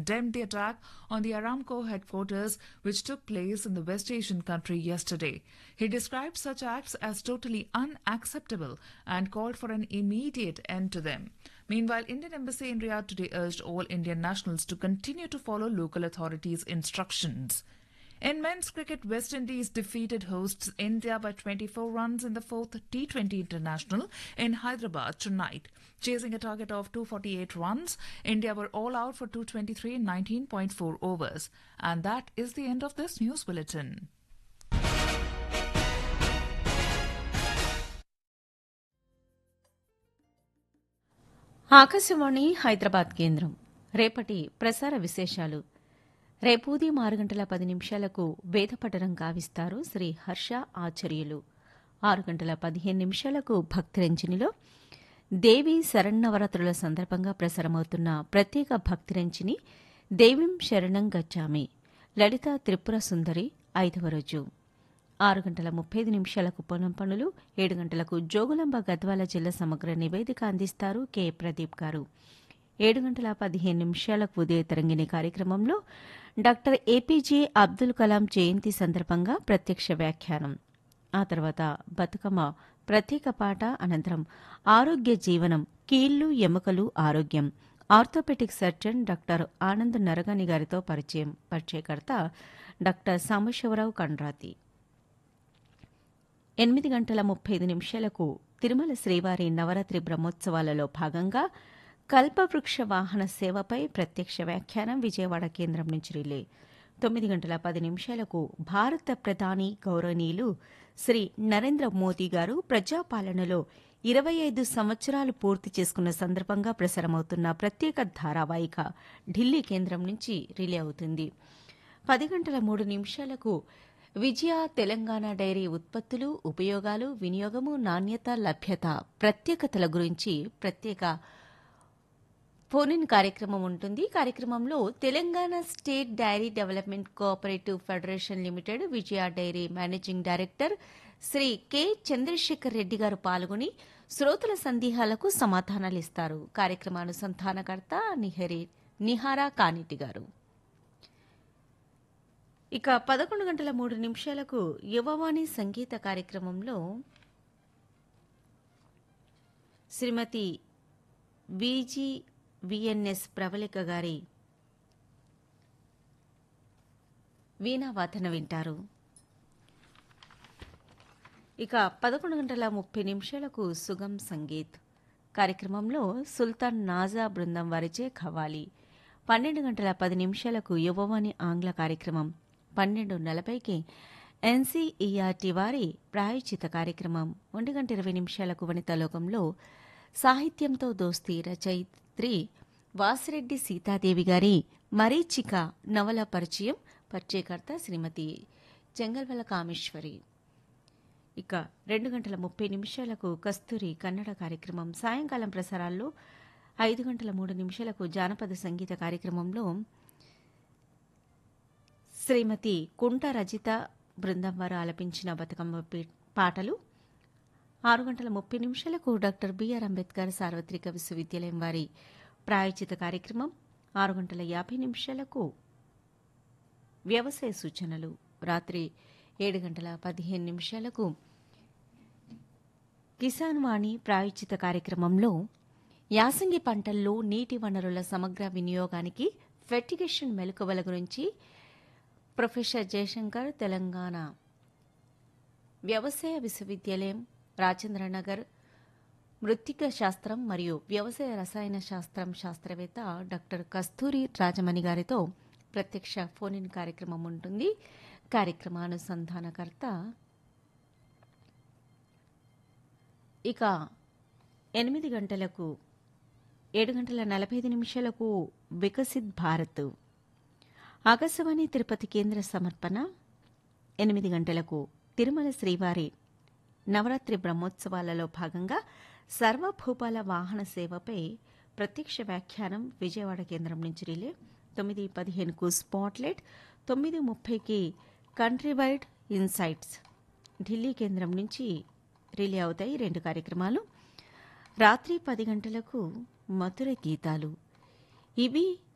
condemned the attack on the Aramco headquarters, which took place in the West Asian country yesterday. He described such acts as totally unacceptable and called for an immediate end to them. Meanwhile, Indian Embassy in Riyadh today urged all Indian nationals to continue to follow local authorities' instructions. In men's cricket, West Indies defeated hosts India by 24 runs in the fourth T20 International in Hyderabad tonight. Chasing a target of 248 runs, India were all out for 223 in 19.4 overs. And that is the end of this news bulletin. Akashvani Hyderabad కేంద్రం రేపటి ప్రసార విశేషాలు రేపు ఉదయం ఆరు గంటల పది నిమిషాలకు వేదపఠనం కావిస్తారు శ్రీ హర్ష ఆచార్యులు ఆరు గంటల పదిహేను నిమిషాలకు భక్తిరంజనిలో దేవి శరణవరాత్రుల సందర్భంగా ప్రసారమవుతున్న ప్రత్యేక భక్తిరంజని దేవీం శరణం గచ్చామి లలిత త్రిపుర సుందరి ఐదవ రోజు ఆరు గంటల ముప్పై ఐదు నిమిషాలకు పొలం పనులు ఏడు గంటలకు జోగులాంబ గద్వాల జిల్లా సమగ్ర నివేదిక అందిస్తారు కె ప్రదీప్ గారు ఏడు గంటల పదిహేను నిమిషాలకు ఉదయ తరంగిణి కార్యక్రమంలో డాక్టర్ ఏపీజే అబ్దుల్ కలాం జయంతి సందర్భంగా ప్రత్యక్ష వ్యాఖ్యానం ఆ తర్వాత బతుకమ్మ ప్రత్యేక పాట అనంతరం ఆరోగ్య జీవనం కీళ్లు ఎముకలు ఆరోగ్యం orthopaedic surgeon doctor Anand Naragani గారితో పరిచయం పరిచయకర్త డాక్టర్ సాంబశివరావు కండ్రాతి ఎనిమిది గంటల ముప్పై ఐదు నిమిషాలకు తిరుమల శ్రీవారి నవరాత్రి బ్రహ్మోత్సవాలలో భాగంగా కల్పవృక్ష వాహన సేవపై ప్రత్యక్ష వ్యాఖ్యానం విజయవాడ కేంద్రం నుంచి రిలే తొమ్మిది గంటల పది నిమిషాలకు భారత ప్రధాని గౌరవనీయులు శ్రీ నరేంద్ర మోదీ గారు ప్రజాపాలనలో ఇరవై ఐదు సంవత్సరాలు పూర్తి చేసుకున్న సందర్భంగా ప్రసారమవుతున్న ప్రత్యేక ధారావాహిక ఢిల్లీ కేంద్రం నుంచి రిలే అవుతుంది పది గంటల మూడు నిమిషాలకు విజయ తెలంగాణ డైరీ ఉత్పత్తులు ఉపయోగాలు వినియోగము నాణ్యత లభ్యత ప్రత్యేకతల గురించి ప్రత్యేక ఫోన్ ఇన్ కార్యక్రమం ఉంటుంది కార్యక్రమంలో Telangana state dairy development cooperative federation limited Vijaya dairy managing director Shri K Chandrashekar Reddy garu పాల్గొని శ్రోతల సందేహాలకు సమాధానాలు ఇస్తారు కార్యక్రమానుసంధానకర్త నిహరి నిహారా కానిటి గారు ఇక పదకొండు గంటల మూడు నిమిషాలకు యువవాణి సంగీత కార్యక్రమంలో శ్రీమతి విజి విఎన్ఎస్ ప్రవళిక గారి వీణావాదన వింటారు ఇక పదకొండు గంటల ముప్పై నిమిషాలకు సుగం సంగీత్ కార్యక్రమంలో సుల్తాన్ నాజా బృందం వారిచే ఖవాలి పన్నెండు గంటల పది నిమిషాలకు యువవాణి ఆంగ్ల కార్యక్రమం పన్నెండు నలభైకి ఎన్సీఈఆర్టీ వారి ప్రాయోచిత కార్యక్రమం ఒంటి గంట ఇరవై నిమిషాలకు వనితాలోకంలో సాహిత్యంతో దోస్తీ రచయిత్రి వాసిరెడ్డి సీతాదేవి గారి మరీచిక నవల పరిచయం పరిచయకర్త శ్రీమతి చెంగల్వల కామేశ్వరి ఇక రెండు గంటల ముప్పై నిమిషాలకు కస్తూరి కన్నడ కార్యక్రమం సాయంకాలం ప్రసారాల్లో ఐదు గంటల మూడు నిమిషాలకు జానపద సంగీత కార్యక్రమంలో శ్రీమతి కుంట రజిత బృందం వారు ఆలపించిన బతుకమ్మ పీ- పాటలు ఆరు గంటల ముప్పై నిమిషాలకు డాక్టర్ బిఆర్ అంబేద్కర్ సార్వత్రిక విశ్వవిద్యాలయం వారి ప్రాయోజిత కార్యక్రమం ఆరు గంటల యాభై నిమిషాలకు వ్యవసాయ సూచనలు రాత్రి ఏడు గంటల పదిహేను నిమిషాలకు కిసాన్ వాణి ప్రాయోజిత కార్యక్రమంలో యాసంగి పంటల్లో నీటి వనరుల సమగ్ర వినియోగానికి ఫెర్టిగేషన్ మెలకువల గురించి ప్రొఫెసర్ జయశంకర్ తెలంగాణ వ్యవసాయ విశ్వవిద్యాలయం రాజేంద్రనగర్ మృత్తిక శాస్త్రం మరియు వ్యవసాయ రసాయన శాస్త్రం శాస్త్రవేత్త డాక్టర్ కస్తూరి రాజమణి గారితో ప్రత్యక్ష ఫోన్ ఇన్ కార్యక్రమం ఉంటుంది కార్యక్రమానుసంధానకర్త ఇక ఎనిమిది గంటలకు ఏడు గంటల నలభై ఐదు నిమిషాలకు వికసిత్ భారత్ ఆకాశవాణి తిరుపతి కేంద్ర సమర్పణ ఎనిమిది గంటలకు తిరుమల శ్రీవారి నవరాత్రి బ్రహ్మోత్సవాలలో భాగంగా సర్వభూపాల వాహన సేవపై ప్రత్యక్ష వ్యాఖ్యానం విజయవాడ కేంద్రం నుంచి రిలే తొమ్మిది పదిహేనుకు స్పాట్లైట్ తొమ్మిది ముప్పైకి కంట్రీ వైడ్ ఇన్సైట్స్ ఢిల్లీ కేంద్రం నుంచి రిలే అవుతాయి రెండు కార్యక్రమాలు రాత్రి పది గంటలకు మధుర గీతాలు ఇవి